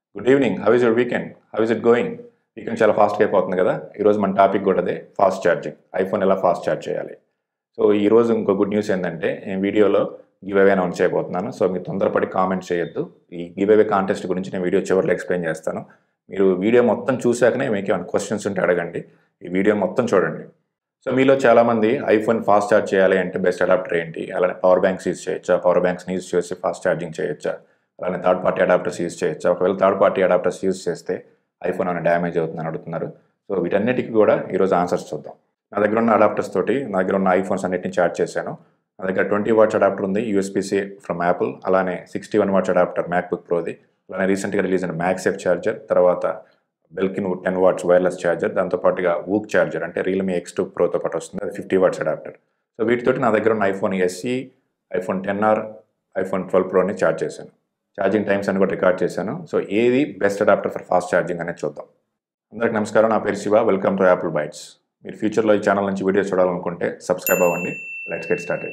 good evening how is your weekend how is it going weekend చాలా ఫాస్ట్గా అయిపోతుంది కదా ఈరోజు మన టాపిక్ కూడా అదే ఫాస్ట్ ఛార్జింగ్ ఐఫోన్ ఎలా ఫాస్ట్ ఛార్జ్ చేయాలి సో ఈరోజు ఇంకో గుడ్ న్యూస్ ఏంటంటే నేను వీడియోలో గివ్ అవే అనౌన్స్ చేయబోతున్నాను సో మీరు తొందరపడి కామెంట్ చేయొద్దు ఈ గివ్ అవే కాంటెస్ట్ గురించి నేను వీడియో చివరిలో ఎక్స్ప్లెయిన్ చేస్తాను మీరు వీడియో మొత్తం చూశాకనే మీకు ఏమైనా క్వశ్చన్స్ ఉంటే అడగండి ఈ వీడియో మొత్తం చూడండి సో మీలో చాలామంది ఐఫోన్ ఫాస్ట్ ఛార్జ్ చేయాలి అంటే బెస్ట్ అడాప్టర్ ఏంటి అలానే పవర్ బ్యాంక్స్ యూజ్ చేయొచ్చా పవర్ బ్యాంక్స్ని యూజ్ చేసి ఫాస్ట్ ఛార్జింగ్ చేయొచ్చా అలానే థర్డ్ పార్టీ అడాప్టర్స్ యూజ్ చేయొచ్చా ఒకవేళ థర్డ్ పార్టీ అడాప్టర్స్ యూజ్ చేస్తే ఐఫోన్ ఏమైనా డ్యామేజ్ అవుతుందని అడుగుతున్నారు సో వీటన్నిటికీ కూడా ఈరోజు ఆన్సర్స్ చూద్దాం నా దగ్గర ఉన్న అడాప్టర్స్ తోటి నా దగ్గర ఉన్న ఐఫోన్స్ అన్నిటిని ఛార్జ్ చేశాను నా దగ్గర ట్వంటీ వాట్స్ అడాప్టర్ ఉంది యూఎస్పీసీ ఫ్రమ్ యాపిల్ అలానే sixty one watts adapter MacBook ప్రోది అలానే రీసెంట్గా రిలీజ్ అయిన మ్యాక్సేఫ్ ఛార్జర్ తర్వాత Belkin ten watts wireless charger దాంతోపాటుగా ఊక్ ఛార్జర్ అంటే రియల్మీ ఎక్స్ టూ ప్రోతో పాటు వస్తుంది అది ఫిఫ్టీ వాట్స్ అడాప్టర్ సో వీటితోటి నా దగ్గర ఉన్న iPhone SE iPhone ten R iPhone twelve ప్రోని ఛార్జ్ చేశాను ఛార్జింగ్ టైమ్స్ అని కూడా రికార్డ్ చేశాను సో ఏది best adapter for fast charging అనేది చూద్దాం అందరికి నమస్కారం నా పేరు Shiva welcome to Apple Bytes మీరు ఫ్యూచర్లో ఈ ఛానల్ నుంచి వీడియోస్ చూడాలనుకుంటే సబ్స్క్రైబ్ అవ్వండి లెట్స్ గెట్ స్టార్టెడ్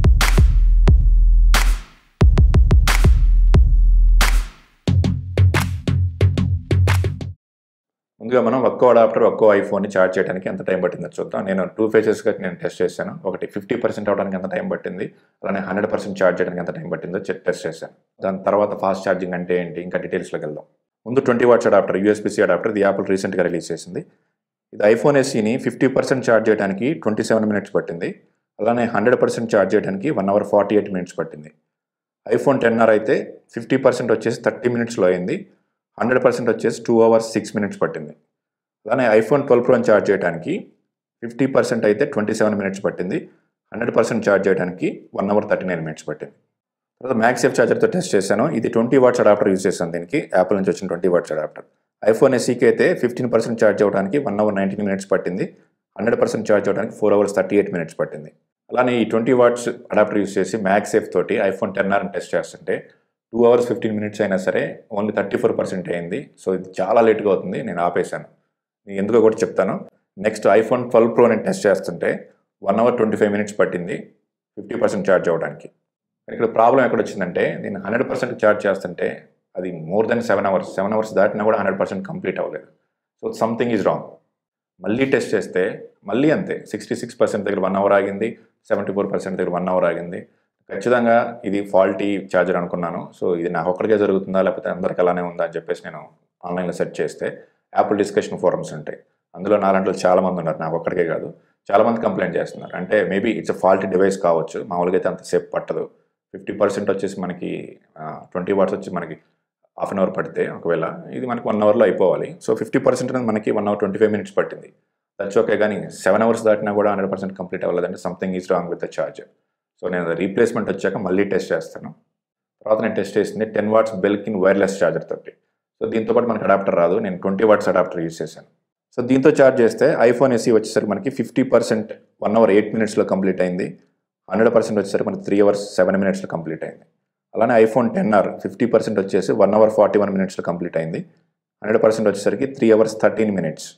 ముందుగా మనం ఒక్కో అడాప్టర్ ఒక్కో ఐఫోన్ని ఛార్జ్ చేయడానికి ఎంత టైం పట్టిందో చూద్దాం నేను టూ ఫేజెస్గా నేను టెస్ట్ చేశాను ఒకటి ఫిఫ్టీ పర్సెంట్ అవడానికి ఎంత టైం పట్టింది అలానే హండ్రెడ్ పర్సెంట్ ఛార్జ్ చేయడానికి ఎంత టైం పట్టిందో టెస్ట్ చేశాను దాని తర్వాత ఫాస్ట్ ఛార్జింగ్ అంటే ఏంటి ఇంకా డీటెయిల్స్లోకి వెళ్దాం ముందు twenty watts adapter USB C adapter ఇది యాపిల్ రీసెంట్గా రిలీజ్ చేసింది ఇది ఐఫోన్ ఎస్సీని ఫిఫ్టీ పర్సెంట్ ఛార్జ్ చేయడానికి ట్వంటీ సెవెన్ మినిట్స్ పట్టింది అలానే హండ్రెడ్ పర్సెంట్ ఛార్జ్ చేయడానికి one hour forty eight minutes పట్టింది ఐఫోన్ టెన్ ఆర్ అయితే ఫిఫ్టీ పర్సెంట్ వచ్చేసి థర్టీ మినిట్స్లో అయింది హండ్రెడ్ పర్సెంట్ వచ్చేసి టూ అవర్స్ సిక్స్ మినిట్స్ పట్టింది అలానే ఐఫోన్ ట్వెల్వ్ ప్రోని ఛార్జ్ చేయడానికి ఫిఫ్టీ పర్సెంట్ అయితే ట్వంటీ సెవెన్ మినిట్స్ పట్టింది హండ్రెడ్ పర్సెంట్ ఛార్జ్ చేయడానికి one hour thirty nine minutes పట్టింది తర్వాత మ్యాక్సేఫ్ ఛార్జర్తో టెస్ట్ చేశాను ఇది ట్వంటీ వాట్స్ అడాప్టర్ యూజ్ చేశాను దీనికి యాపిల్ నుంచి వచ్చిన ట్వంటీ వాట్స్ అడాప్టర్ ఐఫోన్ ఎస్సీకి అయితే ఫిఫ్టీన్ పర్సెంట్ ఛార్జ్ అవ్వడానికి వన్ అవర్ నైంటీ మినిట్స్ పట్టింది హండ్రెడ్ పర్సెంట్ ఛార్జ్ అవ్వడానికి four hours thirty eight minutes పట్టింది అలానే ఈ ట్వంటీ వాట్స్ అడాప్టర్ యూజ్ చేసి మ్యాక్సేఫ్ తోటి ఐఫోన్ టెన్ ఆర్ టెస్ట్ చేస్తుంటే టూ అవర్స్ ఫిఫ్టీన్ మినిట్స్ అయినా సరే ఓన్లీ థర్టీ ఫోర్ పర్సెంట్ అయింది సో ఇది చాలా లేట్గా అవుతుంది నేను ఆపేశాను నేను ఎందుకో కూడా చెప్తాను నెక్స్ట్ ఐఫోన్ ట్వెల్వ్ ప్రో నేను టెస్ట్ చేస్తుంటే one hour twenty five minutes పట్టింది ఫిఫ్టీ పర్సెంట్ ఛార్జ్ అవ్వడానికి ఇక్కడ ప్రాబ్లం ఎక్కడ వచ్చిందంటే నేను హండ్రెడ్ పర్సెంట్ ఛార్జ్ చేస్తుంటే అది more than seven hours seven hours దాటినా కూడా హండ్రెడ్ పర్సెంట్ కంప్లీట్ అవ్వలేదు సో సంథింగ్ ఈజ్ రాంగ్ మళ్ళీ టెస్ట్ చేస్తే మళ్ళీ అంతే సిక్స్టీ సిక్స్ పర్సెంట్ దగ్గర వన్ అవర్ ఆగింది సెవెంటీ ఫోర్ పర్సెంట్ దగ్గర వన్ అవర్ ఆగింది ఖచ్చితంగా ఇది ఫాల్టీ ఛార్జర్ అనుకున్నాను సో ఇది నాకు ఒక్కడికే జరుగుతుందా లేకపోతే అందరికి అలానే ఉందా అని చెప్పేసి నేను ఆన్లైన్లో సెర్చ్ చేస్తే యాపిల్ డిస్కషన్ ఫోరమ్స్ ఉంటాయి అందులో నాలాంటి చాలా మంది ఉన్నారు నాకు ఒక్కడికే కాదు చాలామంది కంప్లైంట్ చేస్తున్నారు అంటే మేబీ ఇట్స్ ఫాల్టీ డివైస్ కావచ్చు మామూలుగా అయితే అంతసేపు పట్టదు ఫిఫ్టీ పర్సెంట్ వచ్చేసి మనకి ట్వంటీ వాట్స్ వచ్చి మనకి హాఫ్ అన్ అవర్ పడితే ఒకవేళ ఇది మనకి వన్ అవర్లో అయిపోవాలి సో ఫిఫ్టీ పర్సెంట్ అనేది మనకి one hour twenty five minutes పట్టింది దట్స్ ఓకే కానీ సెవెన్ అవర్స్ దాటినా కూడా హండ్రెడ్ పర్సెంట్ కంప్లీట్ అవ్వలేదంటే something is wrong with the charger so నేను రీప్లేస్మెంట్ వచ్చాక మళ్ళీ టెస్ట్ చేస్తాను తర్వాత నేను టెస్ట్ చేసింది ten watts Belkin wireless charger తోటి సో దీంతో పాటు మనకి అడాప్టర్ రాదు నేను ట్వంటీ వాట్స్ అడాప్టర్ యూస్ చేశాను సో దీంతో ఛార్జ్ చేస్తే ఐఫోన్ ఎస్సీ వచ్చేసరికి మనకి fifty percent one hour eight మినిట్స్లో కంప్లీట్ అయింది హండ్రెడ్ పర్సెంట్ వచ్చేసరికి మనకి త్రీ అవర్స్ సెవెన్ మినిట్స్లో కంప్లీట్ అయింది అలానే iPhone ten R fifty percent వచ్చేసి వన్ అవర్ ఫార్టీ వన్ మినిట్స్లో కంప్లీట్ అయింది హండ్రెడ్ పర్సెంట్ వచ్చేసరికి త్రీ అవర్స్ థర్టీన్ మినిట్స్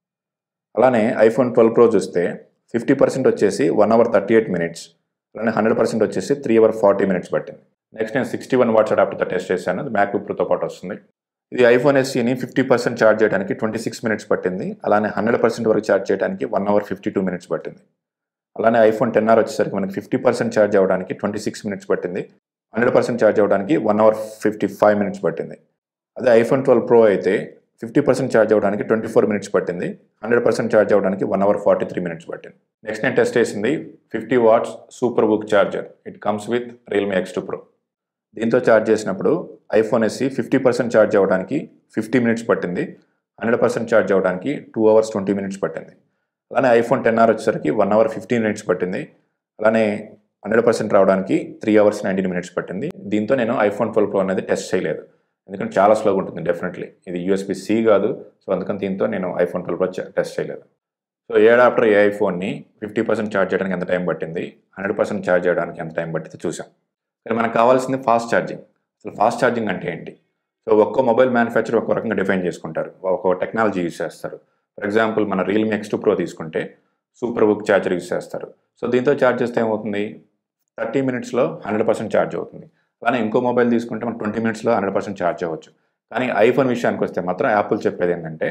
అలానే ఐఫోన్ ట్వెల్వ్ ప్రో చూస్తే ఫిఫ్టీ పర్సెంట్ వచ్చేసి one hour thirty eight minutes అలానే హండ్రెడ్ పర్సెంట్ వచ్చేసి త్రీ అవర్ ఫార్టీ మినిట్స్ పట్టింది నెక్స్ట్ నేను సిక్స్టీ వన్ వాట్స్ అడాప్టర్తో టెస్ట్ చేశాను అది మ్యాక్బుక్ ప్రోతో పాటు వస్తుంది ఇది ఐఫోన్ ఎస్సీని ఫిఫ్టీ పర్సెంట్ ఛార్జ్ చేయడానికి ట్వంటీ సిక్స్ మినిట్స్ పట్టింది అలానే హండ్రెడ్ పర్సెంట్ వరకు ఛార్జ్ చేయడానికి one hour fifty two minutes పట్టింది అలానే ఐఫోన్ టెన్ ఆర్ వచ్చేసరికి మనకి ఫిఫ్టీ పర్సెంట్ ఛార్జ్ అవ్వడానికి ట్వంటీ సిక్స్ మినిట్స్ పట్టింది హండ్రెడ్ పర్సెంట్ ఛార్జ్ అవ్వడానికి one hour fifty five minutes పట్టింది అదే ఐఫోన్ ట్వెల్వ్ ప్రో అయితే ఫిఫ్టీ పర్సెంట్ ఛార్జ్ అవ్వడానికి ట్వంటీ ఫోర్ మినిట్స్ పట్టింది హండ్రెడ్ పర్సెంట్ ఛార్జ్ అవ్వడానికి one hour forty three minutes పట్టింది నెక్స్ట్ నేను టెస్ట్ చేసింది fifty watts SuperVOOC charger it comes with Realme X two pro దీంతో charge చేసినప్పుడు iPhone SE fifty percent charge అవ్వడానికి fifty minutes పట్టింది hundred percent charge అవ్వడానికి two hours twenty minutes పట్టింది అలానే ఐఫోన్ టెన్ ఆర్ వచ్చేసరికి one hour fifteen minutes పట్టింది అలానే హండ్రెడ్ పర్సెంట్ రావడానికి త్రీ అవర్స్ నైన్టీన్ మినిట్స్ పట్టింది దీంతో నేను ఐఫోన్ ట్వెల్వ్ ప్రో అనేది టెస్ట్ చేయలేదు ఎందుకంటే చాలా స్లోగా ఉంటుంది డెఫినెట్లీ ఇది యూఎస్బి సి కాదు సో అందుకని దీంతో నేను ఐఫోన్ ట్వెల్వ్ ప్రో టెస్ట్ చేయలేదు సో ఏ అడాప్టర్ ఏ ఐఫోన్ని ఫిఫ్టీ పర్సెంట్ ఛార్జ్ చేయడానికి ఎంత టైం పట్టింది హండ్రెడ్ పర్సెంట్ ఛార్జ్ చేయడానికి ఎంత టైం పట్టింది చూసాం కానీ మనకు కావాల్సింది ఫాస్ట్ ఛార్జింగ్ అసలు ఫాస్ట్ ఛార్జింగ్ అంటే ఏంటి సో ఒక్కో మొబైల్ మ్యానుఫ్యాక్చర్ ఒక్కో రకంగా డిఫైన్ చేసుకుంటారు ఒక్కో టెక్నాలజీ యూజ్ చేస్తారు ఫర్ ఎగ్జాంపుల్ మన రియల్మీ ఎక్స్ టూ ప్రో తీసుకుంటే సూపర్ బుక్ ఛార్జర్ యూజ్ చేస్తారు సో దీంతో ఛార్జ్ చేస్తే ఏమవుతుంది థర్టీ మినిట్స్లో హండ్రెడ్ పర్సెంట్ ఛార్జ్ అవుతుంది అలానే ఇంకో మొబైల్ తీసుకుంటే మనం ట్వంటీ మినిట్స్లో హండ్రెడ్ పర్సెంట్ ఛార్జ్ అవ్వచ్చు కానీ ఐఫోన్ విషయానికి వస్తే మాత్రం యాపిల్ చెప్పేది ఏంటంటే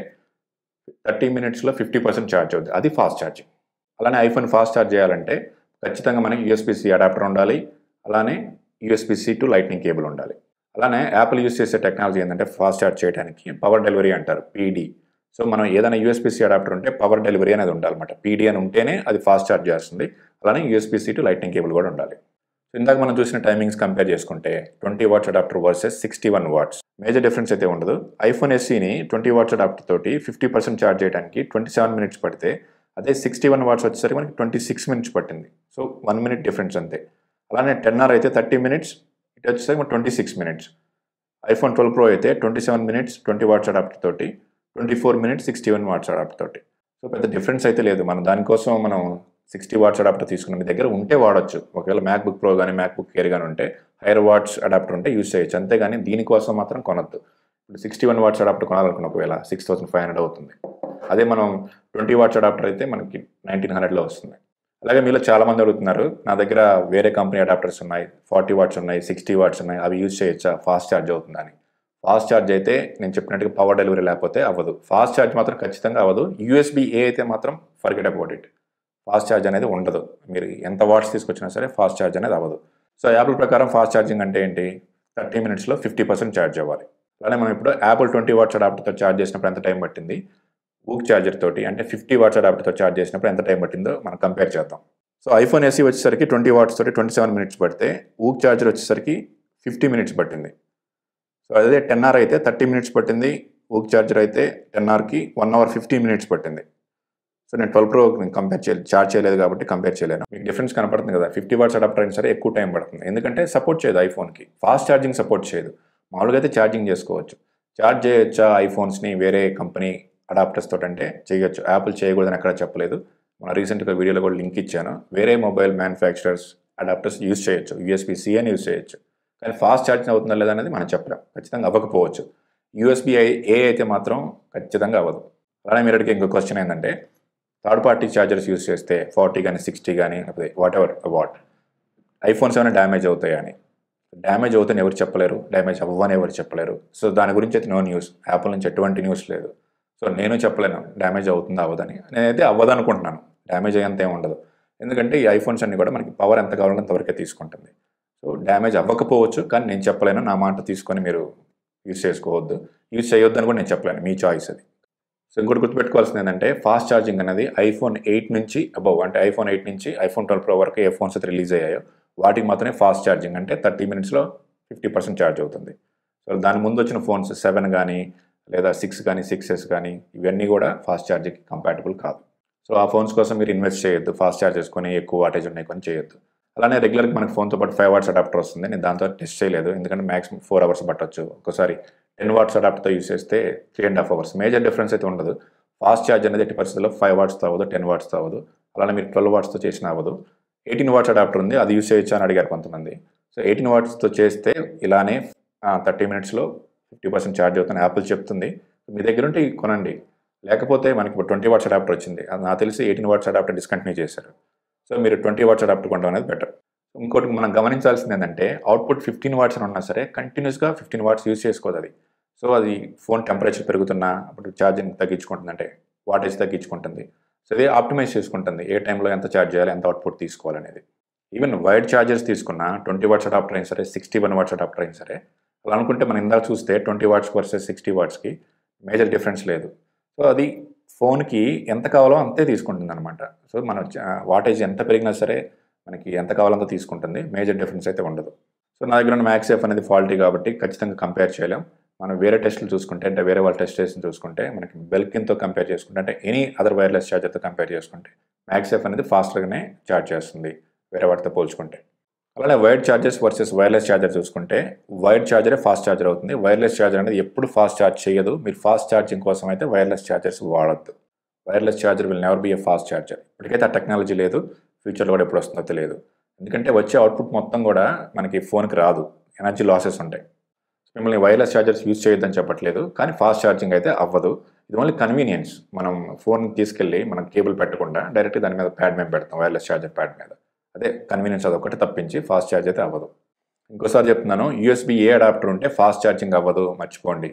థర్టీ మినిట్స్లో ఫిఫ్టీ పర్సెంట్ ఛార్జ్ అవుతుంది అది ఫాస్ట్ ఛార్జింగ్ అలానే ఐఫోన్ ఫాస్ట్ ఛార్జ్ చేయాలంటే ఖచ్చితంగా మనకి యూఎస్బిసి అడాప్టర్ ఉండాలి అలానే యూఎస్బిసి టు లైట్నింగ్ కేబుల్ ఉండాలి అలానే యాపిల్ యూస్ చేసే టెక్నాలజీ ఏంటంటే ఫాస్ట్ ఛార్జ్ చేయడానికి పవర్ డెలివరీ అంటారు పీడీ సో మనం ఏదైనా యూఎస్బిసి అడాప్టర్ ఉంటే పవర్ డెలివరీ అనేది ఉండాలన్నమాట పీడీ అని ఉంటేనే అది ఫాస్ట్ ఛార్జ్ చేస్తుంది అలానే యూఎస్బిసి టు లైట్నింగ్ కేబుల్ కూడా ఉండాలి సో ఇందాక మనం చూసిన టైమింగ్స్ కంపేర్ చేసుకుంటే twenty watts adapter versus sixty one watts major difference అయితే ఉండదు ఐఫోన్ ఎస్సీని ట్వంటీ వాట్స్ అడాప్టర్ తోటి ఫిఫ్టీ పర్సెంట్ ఛార్జ్ చేయడానికి ట్వంటీ సెవెన్ మినిట్స్ పడితే అదే సిక్స్టీ వన్ వాట్స్ వచ్చేసరికి మనకి ట్వంటీ సిక్స్ మినిట్స్ పట్టింది సో వన్ మినిట్ డిఫరెన్స్ అంతే అలానే టెన్ ఆర్ అయితే థర్టీ మినిట్స్ ఇటు వచ్చేసరికి మనకి twenty six minutes iPhone twelve pro అయితే twenty seven minutes twenty watts adapter తోటి twenty four minutes sixty one watts adapter తోటి సో పెద్ద డిఫరెన్స్ అయితే లేదు మనం దానికోసం మనం సిక్స్టీ వాట్స్ అడాప్టర్ తీసుకున్న మీ దగ్గర ఉంటే వాడొచ్చు ఒకవేళ మ్యాక్ బుక్ ప్రో కానీ మ్యాక్ బుక్ కేర్ కానీ ఉంటే హైయర్ వాట్స్ అడాప్టర్ ఉంటే యూస్ చేయొచ్చు అంతేగాని దీనికోసం మాత్రం కొనొద్దు ఇప్పుడు సిక్స్టీ వన్ వాట్స్ అడాప్టర్ కొనాలనుకున్న ఒకవేళ సిక్స్ థౌసండ్ ఫైవ్ హండ్రెడ్ అవుతుంది అదే మనం ట్వంటీ వాట్స్ అడాప్టర్ అయితే మనకి నైన్టీన్ హండ్రెడ్లో వస్తుంది అలాగే మీలో చాలా మంది అడుగుతున్నారు నా దగ్గర వేరే కంపెనీ అడాప్టర్స్ ఉన్నాయి ఫార్టీ వాట్స్ ఉన్నాయి సిక్స్టీ వాట్స్ ఉన్నాయి అవి యూజ్ చేయొచ్చా ఫాస్ట్ ఛార్జ్ అవుతుందని ఫాస్ట్ ఛార్జ్ అయితే నేను చెప్పినట్టుగా పవర్ డెలివరీ లేకపోతే అవ్వదు ఫాస్ట్ ఛార్జ్ మాత్రం ఖచ్చితంగా అవ్వదు యూఎస్బి ఏ అయితే మాత్రం forget about it fast charge అనేది ఉండదు మీరు ఎంత వాట్స్ తీసుకొచ్చినా సరే ఫాస్ట్ ఛార్జ్ అనేది అవ్వదు సో యాపిల్ ప్రకారం ఫాస్ట్ ఛార్జింగ్ అంటే ఏంటి థర్టీ మినిట్స్లో ఫిఫ్టీ పర్సెంట్ ఛార్జ్ అవ్వాలి అలానే మనం ఇప్పుడు యాపిల్ ట్వంటీ వాట్స్ అడాప్టర్తో ఛార్జ్ చేసినప్పుడు ఎంత టైం పట్టింది ఊక్ ఛార్జర్ తోటి అంటే ఫిఫ్టీ వాట్స్ అడాప్టర్తో ఛార్జ్ చేసినప్పుడు ఎంత టైం పట్టిందో మనం కంపేర్ చేద్దాం సో ఐఫోన్ ఎస్సీ వచ్చేసరికి ట్వంటీ వాట్స్ తోటి ట్వంటీ సెవెన్ మినిట్స్ పడితే ఊక్ ఛార్జర్ వచ్చేసరికి ఫిఫ్టీ మినిట్స్ పట్టింది సో అదే టెన్ ఆర్ అయితే థర్టీ మినిట్స్ పట్టింది ఊక్ ఛార్జర్ అయితే టెన్ ఆర్కి వన్ అవర్ ఫిఫ్టీ మినిట్స్ పట్టింది సో నేను ట్వెల్వ్ ప్రో కంపేర్ చేయలేదు చార్జ్ చేయలేదు కాబట్టి కంపేర్ చేయలేను మీకు డిఫరెన్స్ కనపడుతుంది కదా ఫిఫ్టీ వాట్స్ అడాప్టర్ అయినా సరే ఎక్కువ టైం పడుతుంది ఎందుకంటే సపోర్ట్ చేయదు ఐఫోన్కి ఫాస్ట్ ఛార్జింగ్ సపోర్ట్ చేయదు మామూలుగా అయితే ఛార్జింగ్ చేసుకోవచ్చు ఛార్జ్ చేయొచ్చా ఐఫోన్స్ని వేరే కంపెనీ అడాప్టర్స్ తోటి అంటే చేయొచ్చు యాపిల్ చేయకూడదని ఎక్కడ చెప్పలేదు మన రీసెంట్గా వీడియోలో కూడా లింక్ ఇచ్చాను వేరే మొబైల్ మ్యానుఫ్యాక్చరర్స్ అడాప్టర్స్ యూస్ చేయొచ్చు యూఎస్బీ సి అని యూస్ చేయొచ్చు కానీ ఫాస్ట్ ఛార్జింగ్ అవుతుందా లేదా అనేది మనం చెప్పలేం ఖచ్చితంగా అవ్వకపోవచ్చు యూఎస్బీ ఏ అయితే మాత్రం ఖచ్చితంగా అవ్వదు అలానే మీరు అడిగే ఇంకో క్వశ్చన్ ఏంటంటే థర్డ్ పార్టీ ఛార్జర్స్ యూస్ చేస్తే ఫార్టీ కానీ సిక్స్టీ కానీ లేకపోతే వాట్ ఎవర్ వాట్ ఐఫోన్స్ ఏమైనా డ్యామేజ్ అవుతాయా అని డ్యామేజ్ అవుతాయని ఎవరు చెప్పలేరు డ్యామేజ్ అవ్వని ఎవరు చెప్పలేరు సో దాని గురించి అయితే నో న్యూస్ యాపిల్ నుంచి ఎటువంటి న్యూస్ లేదు సో నేను చెప్పలేను డ్యామేజ్ అవుతుందా అవ్వదని నేనైతే అవ్వదు అనుకుంటున్నాను డ్యామేజ్ అయ్యేంత ఏం ఉండదు ఎందుకంటే ఈ ఐఫోన్స్ అన్ని కూడా మనకి పవర్ ఎంత కావాలంటే అంతవరకే తీసుకుంటుంది సో డ్యామేజ్ అవ్వకపోవచ్చు కానీ నేను చెప్పలేను నా మాట తీసుకొని మీరు యూస్ చేసుకోవద్దు యూస్ చేయొద్దని కూడా నేను చెప్పలేను మీ చాయిస్ అది సో ఇంకోటి గుర్తుపెట్టుకోవాల్సింది ఏంటంటే ఫాస్ట్ ఛార్జింగ్ అనేది ఐఫోన్ ఎయిట్ నుంచి అబౌవ్ అంటే ఐఫోన్ ఎయిట్ నుంచి ఐఫోన్ ట్వెల్వ్ ప్రో వరకు ఏ ఫోన్స్ అయితే రిలీజ్ అయ్యాయో వాటికి మాత్రమే ఫాస్ట్ ఛార్జింగ్ అంటే థర్టీ మినిట్స్లో ఫిఫ్టీ పర్సెంట్ ఛార్జ్ అవుతుంది సో దాని ముందు వచ్చిన ఫోన్స్ సెవెన్ కానీ లేదా సిక్స్ కానీ సిక్స్ ఎస్ కానీ ఇవన్నీ కూడా ఫాస్ట్ ఛార్జింగ్కి కంపాటబుల్ కాదు సో ఆ ఫోన్స్ కోసం మీరు ఇన్వెస్ట్ చేయొద్దు ఫాస్ట్ ఛార్జ్ చేసుకొని ఎక్కువ వాటేజ్ ఉన్నాయి కొని చేయొద్దు అలానే రెగ్యులర్గా మనకి ఫోన్తో పాటు ఫైవ్ వాట్స్ అడాప్టర్ వస్తుంది నేను దాంతో టెస్ట్ చేయలేదు ఎందుకంటే మ్యాక్సిమం ఫోర్ అవర్స్ పట్టొచ్చు ఒకసారి టెన్ వాట్స్ అడాప్టర్తో యూస్ చేస్తే three and half hours major difference అయితే ఉండదు ఫాస్ట్ ఛార్జ్ అనేది ఎట్టి పరిస్థితుల్లో ఫైవ్ వాట్స్తో అవ్వదు టెన్ వాట్స్తో అవ్వదు అలానే మీరు ట్వెల్వ్ వాట్స్తో చేసిన అవ్వదు ఎయిటీన్ వాట్స్ అడాప్టర్ ఉంది అది యూస్ చేయొచ్చు అని అడిగారు కొంతమంది సో ఎయిటీన్ వాట్స్తో చేస్తే ఇలానే థర్టీ మినిట్స్లో ఫిఫ్టీ పర్సెంట్ ఛార్జ్ అవుతుంది యాపిల్ చెప్తుంది మీ దగ్గర ఉంటే కొనండి లేకపోతే మనకి ఇప్పుడు ట్వంటీ వాట్స్ అడాప్టర్ వచ్చింది అది నాకు తెలిసి ఎయిటీన్ వాట్స్ అడాప్టర్ డిస్కంటిన్యూ చేశారు సో మీరు ట్వంటీ వాట్స్ అడాప్టర్ కొనడం అనేది బెటర్ ఇంకోటి మనం గమనించాల్సింది ఏంటంటే అవుట్పుట్ ఫిఫ్టీన్ వాట్స్ అని ఉన్నా సరే కంటిన్యూస్గా ఫిఫ్టీన్ వాట్స్ యూస్ చేసుకోదు అది సో అది ఫోన్ టెంపరేచర్ పెరుగుతున్నా అప్పుడు ఛార్జింగ్ తగ్గించుకుంటుంది అంటే వాటేజ్ తగ్గించుకుంటుంది సో ఇది ఆప్టిమైజ్ చేసుకుంటుంది ఏ టైంలో ఎంత ఛార్జ్ చేయాలి ఎంత అవుట్పుట్ తీసుకోవాలనేది ఈవెన్ వైడ్ ఛార్జర్స్ తీసుకున్నా ట్వంటీ వాట్స్ అడాప్టర్ అయినా సరే సిక్స్టీ వన్ వాట్స్ అడాప్టర్ అయినా సరే అలా అనుకుంటే మనం ఇందాక చూస్తే ట్వంటీ వాట్స్ వర్సెస్ సిక్స్టీ వాట్స్కి మేజర్ డిఫరెన్స్ లేదు సో అది ఫోన్కి ఎంత కావాలో అంతే తీసుకుంటుంది అనమాట సో మన వాటేజ్ ఎంత పెరిగినా సరే మనకి ఎంత కావాలంత తీసుకుంటుంది మేజర్ డిఫరెన్స్ అయితే ఉండదు సో నా దగ్గర ఉన్న మ్యాక్సేఫ్ అనేది ఫాల్టీ కాబట్టి ఖచ్చితంగా కంపేర్ చేయలేం మనం వేరే టెస్టులు చూసుకుంటే అంటే వేరే వాళ్ళ టెస్ట్ చేసి చూసుకుంటే మనకి బెల్కిన్తో కంపేర్ చేసుకుంటే అంటే ఎనీ అదర్ వైర్లెస్ ఛార్జర్తో కంపేర్ చేసుకుంటే మ్యాక్సేఫ్ అనేది ఫాస్ట్గానే ఛార్జ్ చేస్తుంది వేరే వాటితో పోల్చుకుంటే అలానే wired charges versus wireless charger చూసుకుంటే వైర్డ్ ఛార్జరే ఫాస్ట్ ఛార్జర్ అవుతుంది వైర్లెస్ ఛార్జర్ అనేది ఎప్పుడు ఫాస్ట్ ఛార్జ్ చేయదు మీరు ఫాస్ట్ ఛార్జింగ్ కోసం అయితే వైర్లెస్ ఛార్జర్స్ వాడద్దు wireless charger will never be a fast charger ఇప్పటికైతే ఆ టెక్నాలజీ లేదు ఫ్యూచర్లో కూడా ఎప్పుడు వస్తుందో తెలియదు ఎందుకంటే వచ్చే అవుట్పుట్ మొత్తం కూడా మనకి ఫోన్కి రాదు ఎనర్జీ లాసెస్ ఉంటాయి మిమ్మల్ని వైర్లెస్ ఛార్జర్స్ యూజ్ చేయొద్దని చెప్పట్లేదు కానీ ఫాస్ట్ ఛార్జింగ్ అయితే అవ్వదు ఇది ఓన్లీ కన్వీనియన్స్ మనం ఫోన్ తీసుకెళ్ళి మనం కేబుల్ పెట్టకుండా డైరెక్ట్ దాని మీద ప్యాడ్ మీద పెడతాం వైర్లెస్ ఛార్జర్ ప్యాడ్ మీద అదే కన్వీనియన్స్ అదొకటి తప్పించి ఫాస్ట్ ఛార్జ్ అయితే అవ్వదు ఇంకోసారి చెప్తున్నాను యూఎస్బీ ఏ అడాప్టర్ ఉంటే ఫాస్ట్ ఛార్జింగ్ అవ్వదు మర్చిపోండి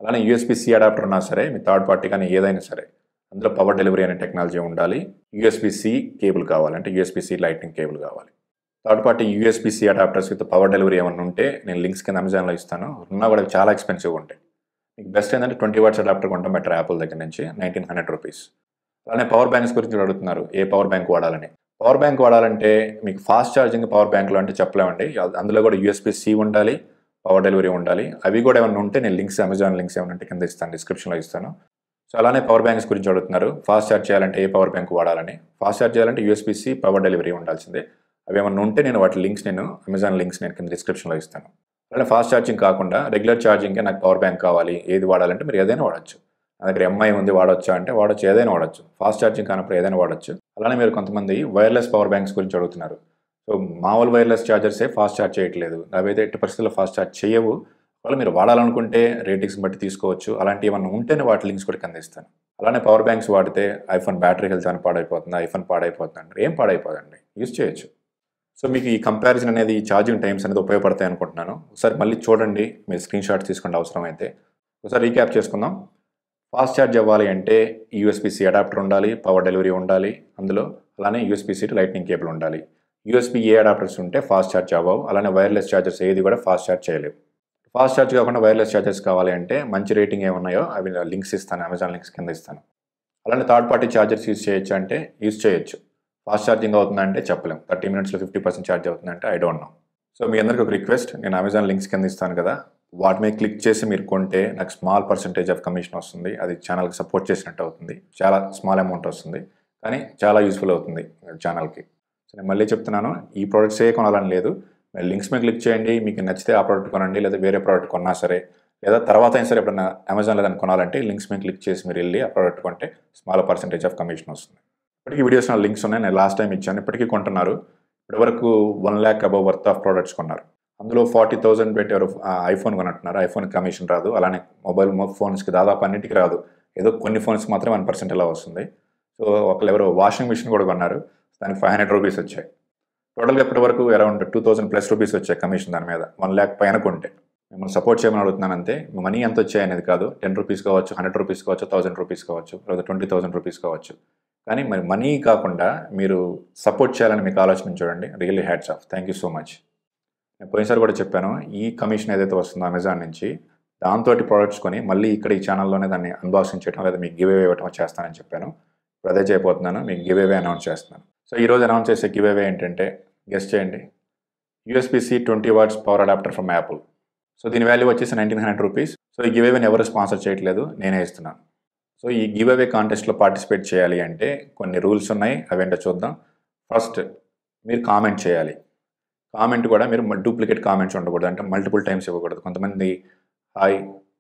అలానే యూఎస్బి సి అడాప్టర్ ఉన్నా సరే మీ థర్డ్ పార్టీ కానీ ఏదైనా సరే అందులో పవర్ డెలివరీ అనే టెక్నాలజీ ఉండాలి యూఎస్బి సి కేబుల్ కావాలి అంటే యూఎస్బి సి లైటింగ్ కేబుల్ కావాలి third party USB C adapters with power delivery ఏమైనా ఉంటే నేను లింక్స్ కింద అమెజాన్లో ఇస్తాను ఉన్నా కూడా చాలా ఎక్స్పెన్సివ్ ఉంటాయి మీకు బెస్ట్ ఏంటంటే ట్వంటీ వాట్స్ అడాప్టర్ కొంటాం బెటర్ యాపిల్ దగ్గర నుంచి నైన్టీన్ హండ్రెడ్ రూపీస్ అలానే పవర్ బ్యాంక్స్ గురించి కూడా అడుగుతున్నారు ఏ పవర్ బ్యాంక్ వాడాలని పవర్ బ్యాంక్ వాడాలంటే మీకు ఫాస్ట్ ఛార్జింగ్ పవర్ బ్యాంకులు అంటే చెప్పలేమండి అందులో కూడా యూఎస్బి సి ఉండాలి పవర్ డెలివరీ ఉండాలి అవి కూడా ఏమైనా ఉంటే నేను లింక్స్ అమెజాన్ లింక్స్ ఏమైనా ఉంటే కింద ఇస్తాను డిస్క్రిప్షన్లో ఇస్తాను సో అలానే పవర్ బ్యాంక్స్ గురించి అడుగుతున్నారు ఫాస్ట్ ఛార్జ్ చేయాలంటే ఏ పవర్ బ్యాంక్ వాడాలని ఫాస్ట్ ఛార్జ్ చేయాలంటే యూఎస్బి సి పవర్ డెలివరీ ఉండాల్సిందే అవి ఏమైనా ఉంటే నేను వాటి లింక్స్ నేను అమెజాన్ లింక్స్ నేను కింద డిస్క్రిప్షన్లో ఇస్తాను అలానే ఫాస్ట్ ఛార్జింగ్ కాకుండా రెగ్యులర్ ఛార్జింగ్కే నాకు పవర్ బ్యాంక్ కావాలి ఏది వాడాలంటే మీరు ఏదైనా వాడచ్చు నా దగ్గర ఎంఐ ఉంది వాడొచ్చా అంటే వాడచ్చు ఏదైనా వాడచ్చు ఫాస్ట్ ఛార్జింగ్ కానప్పుడు ఏదైనా వాడచ్చు అలానే మీరు కొంతమంది వైర్లెస్ పవర్ బ్యాంక్స్ గురించి అడుగుతున్నారు సో మామూలు వైర్లెస్ ఛార్జర్సే ఫాస్ట్ ఛార్జ్ చేయట్లేదు అవైతే ఎట్టి పరిస్థితుల్లో ఫాస్ట్ ఛార్జ్ చేయవు ఒకవేళ మీరు వాడాలనుకుంటే రేటింగ్స్ బట్టి తీసుకోవచ్చు అలాంటి ఏమన్నా ఉంటేనే వాటి లింక్స్ కూడా కింద ఇస్తాను అలానే పవర్ బ్యాంక్స్ వాడితే ఐఫోన్ బ్యాటరీ హెల్త్ అని పాడైపోతుంది ఐఫోన్ పాడైపోతుంది అంటే ఏం పాడైపోదండి యూజ్ చేయొచ్చు సో మీకు ఈ కంపారిజన్ అనేది ఈ ఛార్జింగ్ టైమ్స్ అనేది ఉపయోగపడతాయి అనుకుంటున్నాను ఒకసారి మళ్ళీ చూడండి మీరు స్క్రీన్ షాట్ తీసుకోండి అవసరం అయితే ఒకసారి రీక్యాప్ చేసుకుందాం ఫాస్ట్ ఛార్జ్ అవ్వాలి అంటే యూఎస్బిసి అడాప్టర్ ఉండాలి పవర్ డెలివరీ ఉండాలి అందులో అలానే యూఎస్బిసి లైట్నింగ్ కేబుల్ ఉండాలి యూఎస్బి ఏ అడాప్టర్స్ ఉంటే ఫాస్ట్ ఛార్జ్ అవ్వవు అలానే వైర్లెస్ ఛార్జర్స్ ఏది కూడా ఫాస్ట్ ఛార్జ్ చేయలేవు ఫాస్ట్ ఛార్జ్ కాకుండా వైర్లెస్ ఛార్జర్స్ కావాలి అంటే మంచి రేటింగ్ ఏమున్నాయో అవి లింక్స్ ఇస్తాను అమెజాన్ లింక్స్ కింద ఇస్తాను అలానే థర్డ్ పార్టీ ఛార్జర్స్ యూజ్ చేయొచ్చు అంటే యూజ్ చేయొచ్చు ఫాస్ట్ ఛార్జింగ్ అవుతుందంటే చెప్పలేం థర్టీ మినిట్స్లో ఫిఫ్టీ పర్సెంట్ ఛార్జ్ అవుతుందంటే ఐ డోంట్ నో సో మీ అందరికీ ఒక రిక్వెస్ట్ నేను అమెజాన్ లింక్స్ కింద ఇస్తాను కదా వాటి మీద క్లిక్ చేసి మీరు కొంటే నాకు స్మాల్ పర్సంటేజ్ ఆఫ్ కమిషన్ వస్తుంది అది ఛానల్కి సపోర్ట్ చేసినట్టు అవుతుంది చాలా స్మాల్ అమౌంట్ వస్తుంది కానీ చాలా యూస్ఫుల్ అవుతుంది ఛానల్కి సో నేను మళ్ళీ చెప్తున్నాను ఈ ప్రోడక్ట్సే కొనాలని లేదు మీరు లింక్స్ మీద క్లిక్ చేయండి మీకు నచ్చితే ఆ ప్రోడక్ట్ కొనండి లేదా వేరే ప్రోడక్ట్ కొన్నా సరే లేదా తర్వాత అయినా సరే ఎప్పుడన్నా అమెజాన్లో ఏదైనా కొనాలంటే లింక్స్ మీద క్లిక్ చేసి మీరు వెళ్ళి ఆ ప్రోడక్ట్ కొంటే స్మాల్ పర్సంటేజ్ ఆఫ్ కమిషన్ వస్తుంది ఇప్పటికీ వీడియోస్ నా లింక్స్ ఉన్నాయి నేను లాస్ట్ టైం ఇచ్చాను ఇప్పటికీ కొంటున్నారు ఇప్పటివరకు one lakh above worth of products కొన్నారు అందులో ఫార్టీ థౌసండ్ పెట్టి ఎవరు ఐఫోన్ కొనంటున్నారు ఐఫోన్ కమిషన్ రాదు అలానే మొబైల్ ఫోన్స్కి దాదాపు అన్నిటికీ రాదు ఏదో కొన్ని ఫోన్స్కి మాత్రం వన్ పర్సెంట్ అలా వస్తుంది సో ఒకళ్ళు ఎవరో వాషింగ్ మిషన్ కూడా కొన్నారు దానికి ఫైవ్ హండ్రెడ్ రూపీస్ వచ్చాయి టోటల్గా ఇప్పటి వరకు around two thousand plus rupees వచ్చాయి కమిషన్ దాని మీద వన్ ల్యాక్ పైన కొంటే మిమ్మల్ని సపోర్ట్ చేయమని అడుగుతున్నాను అంతే మనీ ఎంత వచ్చాయి అనేది కాదు టెన్ రూపీస్ కావచ్చు హండ్రెడ్ రూపీస్ కావచ్చు థౌసండ్ రూపీస్ కావచ్చు లేదా ట్వంటీ థౌసండ్ రూపీస్ కావచ్చు కానీ మరి మనీ కాకుండా మీరు సపోర్ట్ చేయాలని మీకు ఆలోచన చూడండి really hats off thank you so much నేను పోయినసారి కూడా చెప్పాను ఈ కమిషన్ ఏదైతే వస్తుందో అమెజాన్ నుంచి దాంతో ప్రోడక్ట్స్ కొని మళ్ళీ ఇక్కడ ఈ ఛానల్లోనే దాన్ని అన్బాక్సింగ్ చేయడం లేదా మీకు గివ్ అవే ఇవ్వటం చేస్తానని చెప్పాను ఇప్పుడు అదే చేయబోతున్నాను మీకు గివ్ అవే అనౌన్స్ చేస్తున్నాను సో ఈరోజు అనౌన్స్ చేసే గివ్ అవే ఏంటంటే గెస్ట్ చేయండి USB C twenty watts power adapter from Apple so దీని వాల్యూ వచ్చేసి నైన్టీన్ హండ్రెడ్ రూపీస్ సో ఈ గివ్ అవేని ఎవరు స్పాన్సర్ చేయట్లేదు నేనే ఇస్తున్నాను సో ఈ గివ్ అవే కాంటెస్ట్లో పార్టిసిపేట్ చేయాలి అంటే కొన్ని రూల్స్ ఉన్నాయి అవేంటో చూద్దాం ఫస్ట్ మీరు కామెంట్ చేయాలి కామెంట్ కూడా మీరు డూప్లికేట్ కామెంట్స్ ఉండకూడదు అంటే మల్టిపుల్ టైమ్స్ ఇవ్వకూడదు కొంతమంది హాయ్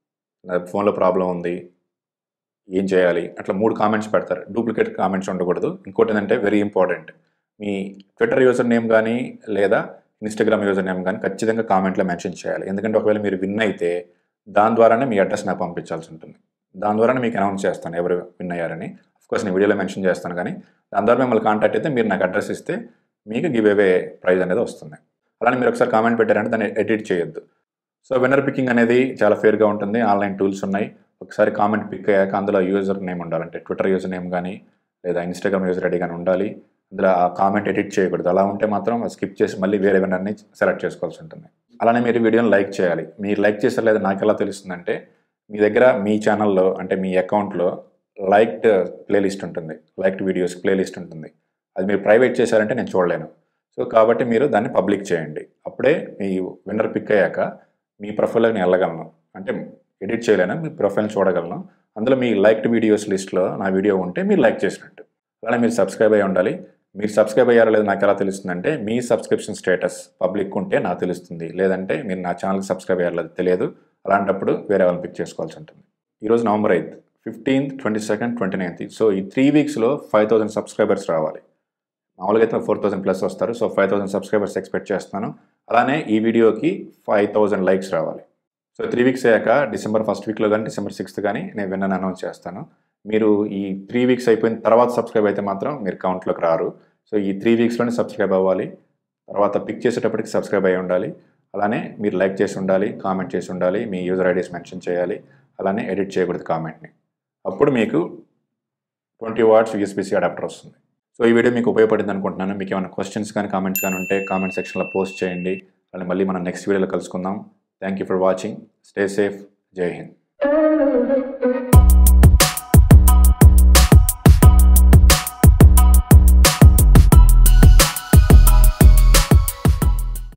నా ఫోన్లో ప్రాబ్లం ఉంది ఏం చేయాలి అట్లా మూడు కామెంట్స్ పెడతారు డూప్లికేట్ కామెంట్స్ ఉండకూడదు ఇంకోటి ఏంటంటే వెరీ ఇంపార్టెంట్ మీ ట్విట్టర్ యూజర్ నేమ్ కానీ లేదా ఇన్స్టాగ్రామ్ యూజర్ నేమ్ కానీ ఖచ్చితంగా కామెంట్లో మెన్షన్ చేయాలి ఎందుకంటే ఒకవేళ మీరు విన్ అయితే దాని ద్వారానే మీ అడ్రస్ నాకు పంపించాల్సి ఉంటుంది దాని ద్వారానే మీకు అనౌన్స్ చేస్తాను ఎవరు విన్ అయ్యారని కోర్స్ నేను వీడియోలో మెన్షన్ చేస్తాను కానీ దాని ద్వారా మిమ్మల్ని కాంటాక్ట్ అయితే మీరు నాకు అడ్రస్ ఇస్తే మీకు గివ్ అవే ప్రైజ్ అనేది వస్తుంది అలానే మీరు ఒకసారి కామెంట్ పెట్టారంటే దాన్ని ఎడిట్ చేయొద్దు సో విన్నర్ పికింగ్ అనేది చాలా ఫేర్గా ఉంటుంది ఆన్లైన్ టూల్స్ ఉన్నాయి ఒకసారి కామెంట్ పిక్ అయ్యాక అందులో యూజర్ నేమ్ ఉండాలంటే ట్విట్టర్ యూజర్ నేమ్ కానీ లేదా ఇన్స్టాగ్రామ్ యూజర్ ఐడి కానీ ఉండాలి అందులో ఆ కామెంట్ ఎడిట్ చేయకూడదు అలా ఉంటే మాత్రం స్కిప్ చేసి మళ్ళీ వేరే విన్నర్ని సెలెక్ట్ చేసుకోవాల్సి ఉంటుంది అలానే మీరు వీడియోని లైక్ చేయాలి మీరు లైక్ చేసారు లేదా నాకు ఎలా తెలుస్తుందంటే మీ దగ్గర మీ ఛానల్లో అంటే మీ అకౌంట్లో లైక్డ్ ప్లేలిస్ట్ ఉంటుంది లైక్డ్ వీడియోస్ ప్లేలిస్ట్ ఉంటుంది అది మీరు ప్రైవేట్ చేశారంటే నేను చూడలేను సో కాబట్టి మీరు దాన్ని పబ్లిక్ చేయండి అప్పుడే మీ విన్నర్ పిక్ అయ్యాక మీ ప్రొఫైల్లోకి నేను వెళ్ళగలను అంటే ఎడిట్ చేయలేను మీ ప్రొఫైల్ చూడగలను అందులో మీ లైక్డ్ వీడియోస్ లిస్ట్లో నా వీడియో ఉంటే మీరు లైక్ చేసినట్టు అలానే మీరు సబ్స్క్రైబ్ అయ్యి ఉండాలి మీరు సబ్స్క్రైబ్ అయ్యారో లేదు నాకు ఎలా తెలుస్తుందంటే మీ సబ్స్క్రిప్షన్ స్టేటస్ పబ్లిక్ ఉంటే నాకు తెలుస్తుంది లేదంటే మీరు నా ఛానల్కి సబ్స్క్రైబ్ అయ్యారు లేదు తెలియదు అలాంటప్పుడు వేరే వాళ్ళని పిక్ చేసుకోవాల్సి ఉంటుంది ఈరోజు November eighth fifteenth twenty second twenty ninth so ఈ త్రీ వీక్స్లో ఫైవ్ థౌసండ్ సబ్స్క్రైబర్స్ రావాలి మామూలుగా అయితే ఫోర్ థౌసండ్ ప్లస్ వస్తారు so five thousand subscribers expect చేస్తున్నాను అలానే ఈ వీడియోకి ఫైవ్ థౌసండ్ లైక్స్ రావాలి సో త్రీ వీక్స్ అయ్యాక డిసెంబర్ ఫస్ట్ వీక్లో కానీ డిసెంబర్ సిక్స్త్ కానీ నేను విన్నని అనౌన్స్ చేస్తాను మీరు ఈ త్రీ వీక్స్ అయిపోయిన తర్వాత సబ్స్క్రైబ్ అయితే మాత్రం మీరు కౌంట్లోకి రారు సో ఈ త్రీ వీక్స్లోనే సబ్స్క్రైబ్ అవ్వాలి తర్వాత పిక్ చేసేటప్పటికి సబ్స్క్రైబ్ అయి ఉండాలి అలానే మీరు లైక్ చేసి ఉండాలి కామెంట్ చేసి ఉండాలి మీ యూజర్ ఐడీస్ మెన్షన్ చేయాలి అలానే ఎడిట్ చేయకూడదు కామెంట్ని అప్పుడు మీకు ట్వంటీ వాట్స్ యూఎస్బిసి అడాప్టర్ వస్తుంది సో ఈ వీడియో మీకు ఉపయోగపడింది అనుకుంటున్నాను మీకు ఏమైనా క్వశ్చన్స్ కానీ కామెంట్స్ కానీ ఉంటే కామెంట్ సెక్షన్లో పోస్ట్ చేయండి అని మళ్ళీ మనం నెక్స్ట్ వీడియోలో కలుసుకుందాం thank you for watching stay safe Jai Hind